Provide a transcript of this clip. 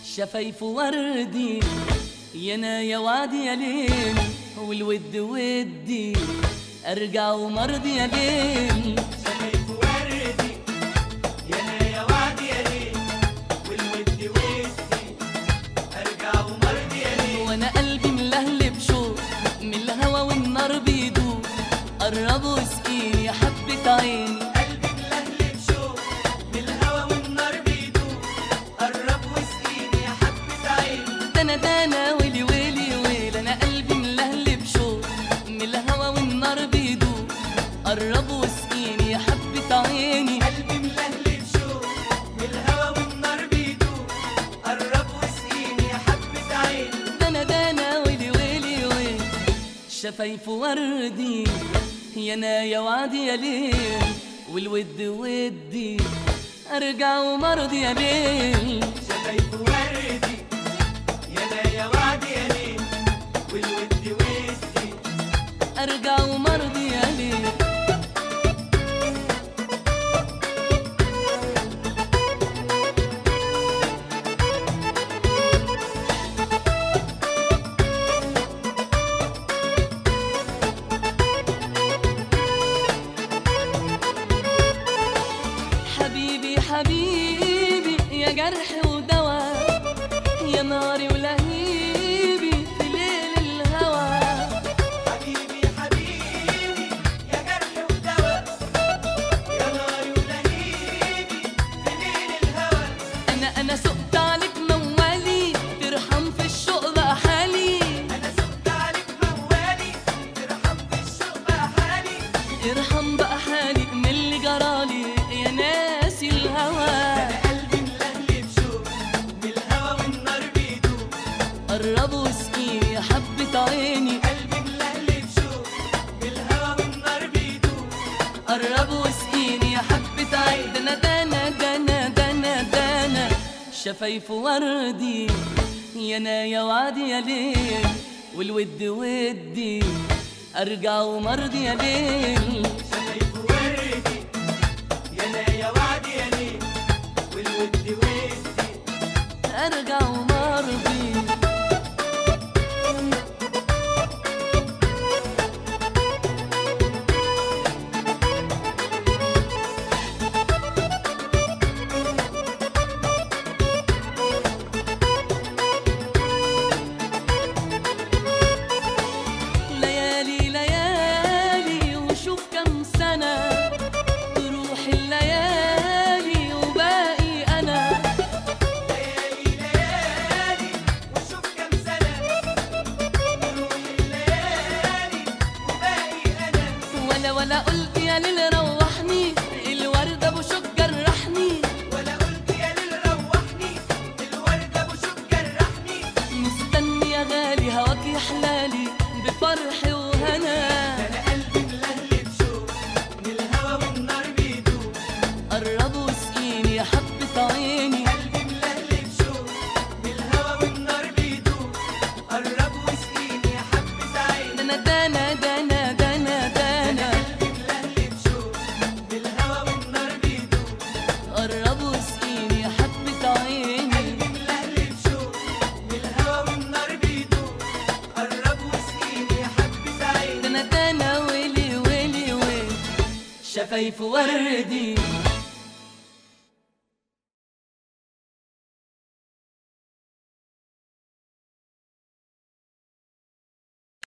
شفايف وردي يا انا يا وعدي يا ليل والود ودي ارجع ومرضي يا ليل شفايف وردي يا انا يا وعدي يا ليل والود ودي ارجع ومرضي يا ليل وانا قلبي ملهلب شوق من الهوى والنار بيدوب قرب واسقيني يا حبة عيني قلبي ملهلب شوق من الهوا والنار بيدوب قرب واسقيني يا حبة عين دنا دنا ويلي ويلي ويل انا قلبي ملهلب شوق من الهوى والنار بيدوب قرب واسقيني يا حبة عيني قلبي ملهلب شوق من الهوا والنار بيدوب قرب واسقيني يا حبة عين دنا دنا ويلي ويلي ويل شفايف وردي يا انا يا وعدي يا ليل والود ودي ارجع ومرضي يا ليل شفايف وردي يا انا يا وعدي يا ليل والود ودي ارجع ومرضي يا ليل حبيبي حبيبي يا جرح ودواء يا ناري ولهيبي في ليل الهوى حبيبي حبيبي يا جرح ودواء يا ناري ولهيبي في ليل الهوى انا انا سقت عليك موالي ترحم في الشوق بقى حالي انا سقت عليك موالي ترحم في الشوق بقى حالي ارحم بقى حالي من اللي جرالي يا ناسي الهوى انا قلبي ملهلب شوق من الهوا والنار بيدوب قرب واسقيني يا حبة عيني قلبي ملهلب شوق من الهوا والنار بيدوب قرب واسقيني يا حبة عين دنا دنا دنا دنا دنا شفايف وردي يا انا يا وعدي يا ليل والود ودي ارجع ومرضي يا ليل شفايف وردي يا انا يا وعدي يا ليل والود ودي ارجع ومرضي ليالي ليالي وشوف كم سنة تروح الليالي وباقي أنا ليالي ليالي وشوف كم سنة تروح الليالي وباقي أنا ولا ولا قلت يا ليل روحني الورد ابو شوك جرحني ولا قلت يا ليل روحني الورد أبو شوك جرحني مستني يا غالي هواك يحلالي بفرح وهنا أنا قلبي ملهلب شوق من الهوا والنار بيدوب قرب واسقيني يا حبة عيني قلبي ملهلب شوق من الهوا والنار بيدوب قرب واسقيني يا حبة عين دنا دنا دنا دنا دنا قلبي ملهلب شوق من الهوا والنار بيدوب قرب واسقيني يا حبة عيني قلبي ملهلب شوق من الهوا والنار بيدوب قرب واسقيني يا حبة عين دنا دنا ويلي ويلي ويلي شفايف وردي